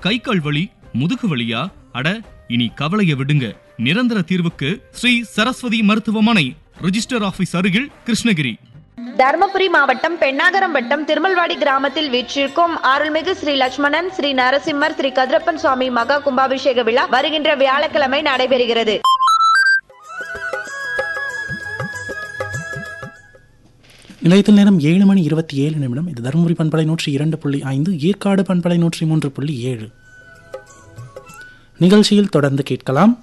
கை கால் வலி முதுகு வலியா அட இனி கவலைய விடுங்க நிரந்தர தீர்வுக்கு ஸ்ரீ சரஸ்வதி மருத்துவமனை ரிஜிஸ்டர் ஆபீஸ் அருகில் கிருஷ்ணகிரி தருமபுரி மாவட்டம் பெண்ணாகரம் வட்டம் திருமல்வாடி கிராமத்தில் வீற்றிருக்கும் அருள்மிகு ஸ்ரீ லட்சுமணன் ஸ்ரீ நரசிம்மர் ஸ்ரீ கதிரப்பன் சுவாமி மகா கும்பாபிஷேக விழா வருகின்ற வியாழக்கிழமை நடைபெறுகிறது நிலையத்தில் நேரம் ஏழு மணி இருபத்தி ஏழு நிமிடம் இது தருமபுரி பண்பலை நூற்றி இரண்டு புள்ளி ஐந்து ஏற்காடு பண்பலை நூற்றி மூன்று புள்ளி ஏழு நிகழ்ச்சியில் தொடர்ந்து கேட்கலாம்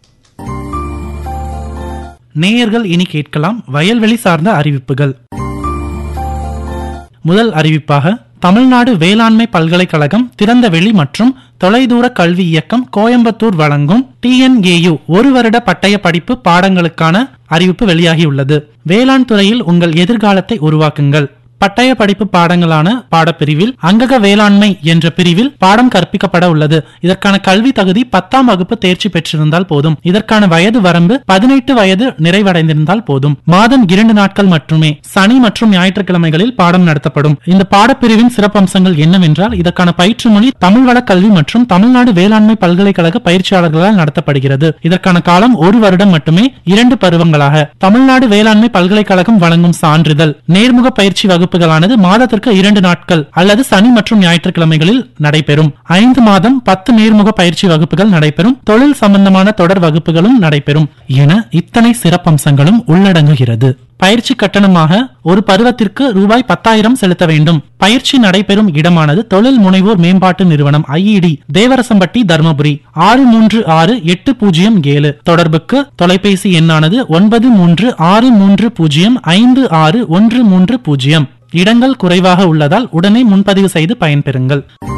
நேயர்கள் இனி கேட்கலாம் வயல்வெளி சார்ந்த அறிவிப்புகள் முதல் அறிவிப்பாக தமிழ்நாடு வேளாண்மை பல்கலைக்கழகம் திறந்தவெளி மற்றும் தொலைதூர கல்வி இயக்கம் கோயம்புத்தூர் வழங்கும் டிஎன்ஏயு ஒரு வருட பட்டய படிப்பு பாடங்களுக்கான அறிவிப்பு வெளியாகியுள்ளது வேளாண் துறையில் உங்கள் எதிர்காலத்தை உருவாக்குங்கள் பட்டய படிப்பு பாடங்களான பாடப்பிரிவில் அங்கக வேளாண்மை என்ற பிரிவில் பாடம் கற்பிக்கப்பட உள்ளது இதற்கான கல்வி தகுதி பத்தாம் வகுப்பு தேர்ச்சி பெற்றிருந்தால் போதும் இதற்கான வயது வரம்பு பதினெட்டு வயது நிறைவடைந்திருந்தால் போதும் மாதம் இரண்டு நாட்கள் மட்டுமே சனி மற்றும் ஞாயிற்றுக்கிழமைகளில் பாடம் நடத்தப்படும் இந்த பாடப்பிரிவின் சிறப்பம்சங்கள் என்னவென்றால் இதற்கான பயிற்று மொழி தமிழ் வள கல்வி மற்றும் தமிழ்நாடு வேளாண்மை பல்கலைக்கழக பயிற்சியாளர்களால் நடத்தப்படுகிறது இதற்கான காலம் ஒரு வருடம் மட்டுமே இரண்டு பருவங்களாக தமிழ்நாடு வேளாண்மை பல்கலைக்கழகம் வழங்கும் சான்றிதழ் நேர்முக பயிற்சி வகுப்புகளானது மாதத்திற்கு இரண்டு நாட்கள் அல்லது சனி மற்றும் ஞாயிற்றுக்கிழமைகளில் நடைபெறும் ஐந்து மாதம் பத்து நேர்முக பயிற்சி வகுப்புகள் நடைபெறும் தொழில் சம்பந்தமான தொடர் வகுப்புகளும் நடைபெறும் என இத்தனை சிறப்பம்சங்களும் உள்ளடங்குகிறது பயிற்சி கட்டணமாக ஒரு பருவத்திற்கு ரூபாய் பத்தாயிரம் செலுத்த வேண்டும் பயிற்சி நடைபெறும் இடமானது தொழில் முனைவோர் மேம்பாட்டு நிறுவனம் ஐஇடி தேவரசம்பட்டி தருமபுரி ஆறு மூன்று ஆறு எட்டு பூஜ்ஜியம் ஏழு தொடர்புக்கு தொலைபேசி எண்ணானது ஒன்பது மூன்று ஆறு மூன்று பூஜ்ஜியம் ஐந்து ஆறு ஒன்று மூன்று பூஜ்ஜியம் இடங்கள் குறைவாக உள்ளதால் உடனே முன்பதிவு செய்து பயன்பெறுங்கள்